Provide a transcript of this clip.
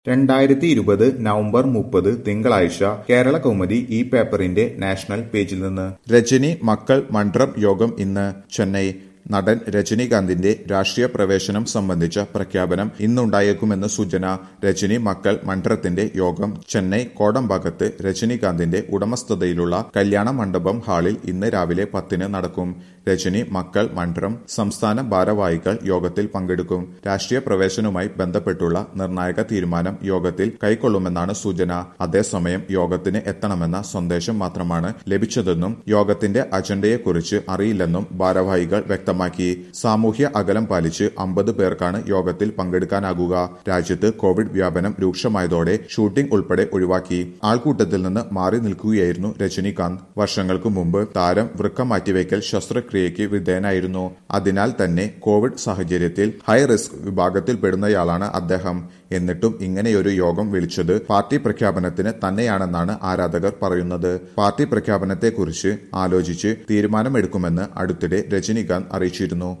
രണ്ടായിരത്തി ഇരുപത് നവംബർ മുപ്പത് തിങ്കളാഴ്ച കേരള കൗമുദി ഈ പേപ്പറിന്റെ നാഷണൽ പേജിൽ നിന്ന് രജനി മക്കൾ മൺട്രം യോഗം ഇന്ന് ചെന്നൈ നടൻ രജനീകാന്തിന്റെ രാഷ്ട്രീയ പ്രവേശനം സംബന്ധിച്ച പ്രഖ്യാപനം ഇന്നുണ്ടായേക്കുമെന്ന് സൂചന രജനി മക്കൾ മൺട്രത്തിന്റെ യോഗം ചെന്നൈ കോടമ്പാക്കത്ത് രജനീകാന്തിന്റെ ഉടമസ്ഥതയിലുള്ള കല്യാണ മണ്ഡപം ഹാളിൽ ഇന്ന് രാവിലെ പത്തിന് നടക്കും രജനി മക്കൾ മൺട്രം സംസ്ഥാന ഭാരവാഹികൾ യോഗത്തിൽ പങ്കെടുക്കും രാഷ്ട്രീയ പ്രവേശനവുമായി ബന്ധപ്പെട്ടുള്ള നിർണായക തീരുമാനം യോഗത്തിൽ കൈക്കൊള്ളുമെന്നാണ് സൂചന അതേസമയം യോഗത്തിന് എത്തണമെന്ന സന്ദേശം മാത്രമാണ് ലഭിച്ചതെന്നും യോഗത്തിന്റെ അജണ്ടയെക്കുറിച്ച് അറിയില്ലെന്നും ഭാരവാഹികൾ വ്യക്തമാക്കി സാമൂഹ്യ അകലം പാലിച്ച് അമ്പത് പേർക്കാണ് യോഗത്തിൽ പങ്കെടുക്കാനാകുക രാജ്യത്ത് കോവിഡ് വ്യാപനം രൂക്ഷമായതോടെ ഷൂട്ടിംഗ് ഉൾപ്പെടെ ഒഴിവാക്കി ആൾക്കൂട്ടത്തിൽ നിന്ന് മാറി നിൽക്കുകയായിരുന്നു രജനീകാന്ത് വർഷങ്ങൾക്ക് മുമ്പ് താരം വൃക്ക മാറ്റിവെക്കൽ ശസ്ത്രക്രിയയ്ക്ക് വിധേയനായിരുന്നു അതിനാൽ തന്നെ കോവിഡ് സാഹചര്യത്തിൽ ഹൈ റിസ്ക് വിഭാഗത്തിൽപ്പെടുന്നയാളാണ് അദ്ദേഹം എന്നിട്ടും ഇങ്ങനെയൊരു യോഗം വിളിച്ചത് പാർട്ടി പ്രഖ്യാപനത്തിന് തന്നെയാണെന്നാണ് ആരാധകർ പറയുന്നത് പാർട്ടി പ്രഖ്യാപനത്തെക്കുറിച്ച് ആലോചിച്ച് തീരുമാനമെടുക്കുമെന്ന് അടുത്തിടെ രജനീകാന്ത് അറിയിച്ചിരുന്നു